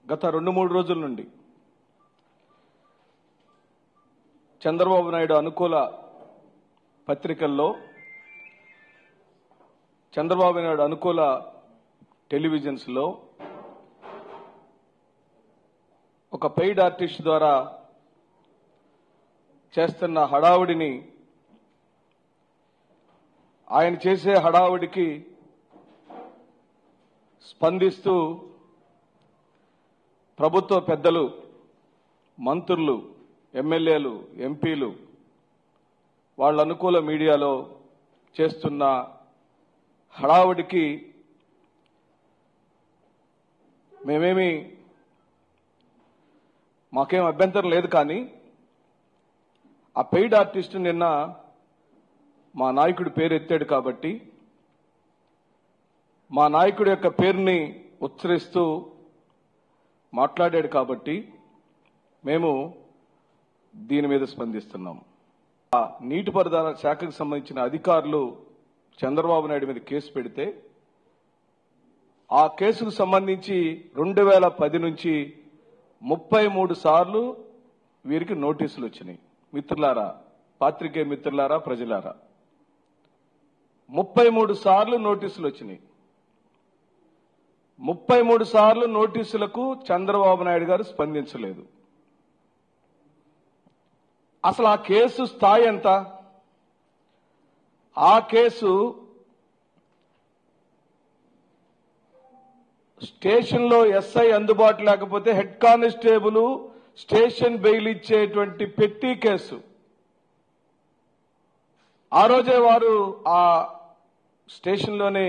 గత రెండు మూడు రోజుల నుండి చంద్రబాబు నాయుడు అనుకూల పత్రికల్లో చంద్రబాబు నాయుడు అనుకూల టెలివిజన్స్లో ఒక పెయిడ్ ఆర్టిస్ట్ ద్వారా చేస్తున్న హడావుడిని ఆయన చేసే హడావుడికి స్పందిస్తూ ప్రభుత్వ పెద్దలు మంత్రులు ఎమ్మెల్యేలు ఎంపీలు వాళ్ళ అనుకూల మీడియాలో చేస్తున్న హడావుడికి మేమేమి మాకేం అభ్యంతరం లేదు కానీ ఆ పెయిడ్ ఆర్టిస్ట్ నిన్న మా నాయకుడి పేరు ఎత్తాడు కాబట్టి మా నాయకుడి యొక్క పేరుని ఉచ్చరిస్తూ మాట్లాడాడు కాబట్టి మేము దీని మీద స్పందిస్తున్నాం ఆ నీటిపారుదల శాఖకు సంబంధించిన అధికారులు చంద్రబాబు నాయుడు మీద కేసు పెడితే ఆ కేసుకు సంబంధించి రెండు వేల పది నుంచి ముప్పై మూడు సార్లు వీరికి నోటీసులు వచ్చినాయి మిత్రులారా పాత్రికేయ మిత్రులారా ప్రజలారా ముప్పై మూడు సార్లు నోటీసులు వచ్చినాయి ముప్పై మూడు సార్లు నోటీసులకు చంద్రబాబు నాయుడు గారు స్పందించలేదు అసలు ఆ కేసు స్థాయి ఎంత ఆ కేసు స్టేషన్లో ఎస్ఐ అందుబాటు లేకపోతే హెడ్ కానిస్టేబుల్ స్టేషన్ బెయిల్ ఇచ్చేటువంటి పెట్టి కేసు ఆ రోజే వారు ఆ స్టేషన్లోనే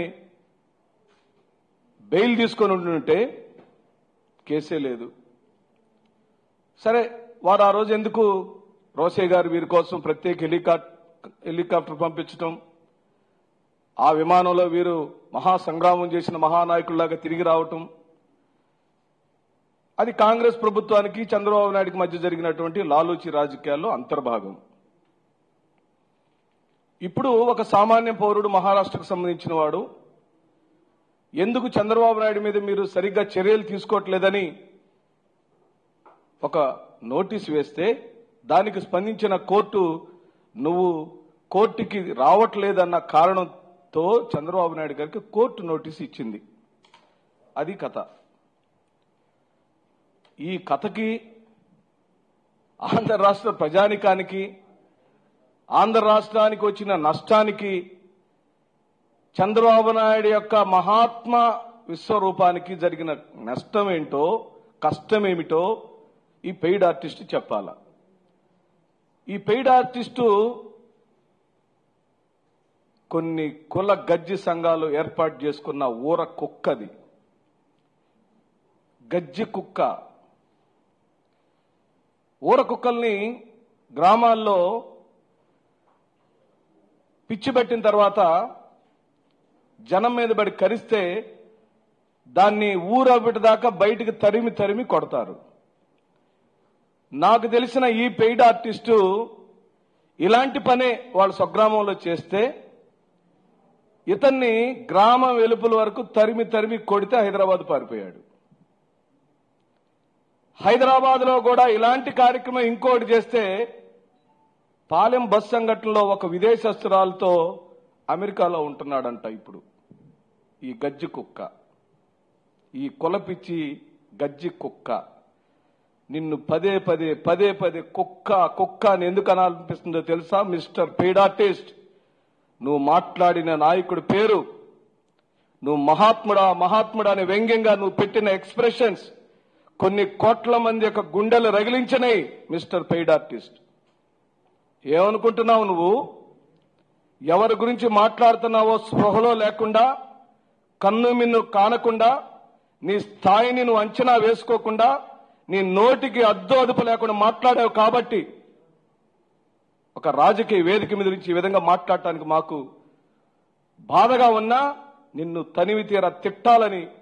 బెయిల్ తీసుకొని ఉంటుంటే కేసే లేదు సరే వారు ఆ రోజు ఎందుకు రోసే గారు వీరి కోసం ప్రత్యేక హెలికాప్టర్ హెలికాప్టర్ పంపించటం ఆ విమానంలో వీరు మహా సంగ్రామం చేసిన మహానాయకుల్లాగా తిరిగి రావటం అది కాంగ్రెస్ ప్రభుత్వానికి చంద్రబాబు నాయుడుకి మధ్య జరిగినటువంటి లాలూచి రాజకీయాల్లో అంతర్భాగం ఇప్పుడు ఒక సామాన్య పౌరుడు మహారాష్ట్రకు సంబంధించిన వాడు ఎందుకు చంద్రబాబు నాయుడు మీద మీరు సరిగ్గా చర్యలు తీసుకోవట్లేదని ఒక నోటీస్ వేస్తే దానికి స్పందించిన కోర్టు నువ్వు కోర్టుకి రావట్లేదన్న కారణంతో చంద్రబాబు నాయుడు గారికి కోర్టు నోటీస్ ఇచ్చింది అది కథ ఈ కథకి ఆంధ్ర రాష్ట్ర ప్రజానికానికి ఆంధ్ర రాష్ట్రానికి వచ్చిన నష్టానికి చంద్రబాబు నాయుడు యొక్క మహాత్మ విశ్వరూపానికి జరిగిన నష్టం ఏంటో కష్టమేమిటో ఈ పెయిడ్ ఆర్టిస్ట్ చెప్పాలా ఈ పెయిడ్ ఆర్టిస్టు కొన్ని కుల గజ్జి సంఘాలు ఏర్పాటు చేసుకున్న ఊర కుక్కది గజ్జి కుక్క ఊర కుక్కల్ని గ్రామాల్లో పిచ్చి పెట్టిన తర్వాత జనం మీద పడి కరిస్తే దాన్ని ఊరబిటి దాకా బయటికి తరిమి తరిమి కొడతారు నాకు తెలిసిన ఈ పెయిడ్ ఆర్టిస్టు ఇలాంటి పనే వాళ్ళ స్వగ్రామంలో చేస్తే ఇతన్ని గ్రామం వెలుపుల వరకు తరిమి తరిమి కొడితే హైదరాబాద్ పారిపోయాడు హైదరాబాద్ లో కూడా ఇలాంటి కార్యక్రమం ఇంకోటి చేస్తే పాలెం బస్ సంఘటనలో ఒక విదేశస్తురాలతో అమెరికాలో ఉంటున్నాడంట ఇప్పుడు ఈ గజ్జి కుక్క ఈ కులపిచ్చి గజ్జి కుక్క నిన్ను పదే పదే పదే పదే కుక్క కుక్క అని ఎందుకు అనాలనిపిస్తుందో తెలుసా మిస్టర్ పెయిడ్ ఆర్టిస్ట్ నువ్వు మాట్లాడిన నాయకుడి పేరు నువ్వు మహాత్ముడా మహాత్ముడా అని వ్యంగ్యంగా నువ్వు పెట్టిన ఎక్స్ప్రెషన్స్ కొన్ని కోట్ల మంది యొక్క గుండెలు రగిలించినాయి మిస్టర్ పెయిడ్ ఆర్టిస్ట్ ఏమనుకుంటున్నావు నువ్వు ఎవరి గురించి మాట్లాడుతున్నావో స్పృహలో లేకుండా కన్ను మిన్ను కానకుండా నీ స్థాయిని నువ్వు అంచనా వేసుకోకుండా నీ నోటికి అద్దు అదుపు లేకుండా మాట్లాడావు కాబట్టి ఒక రాజకీయ వేదిక మీద నుంచి ఈ విధంగా మాట్లాడటానికి మాకు బాధగా ఉన్నా నిన్ను తనివి తీర తిట్టాలని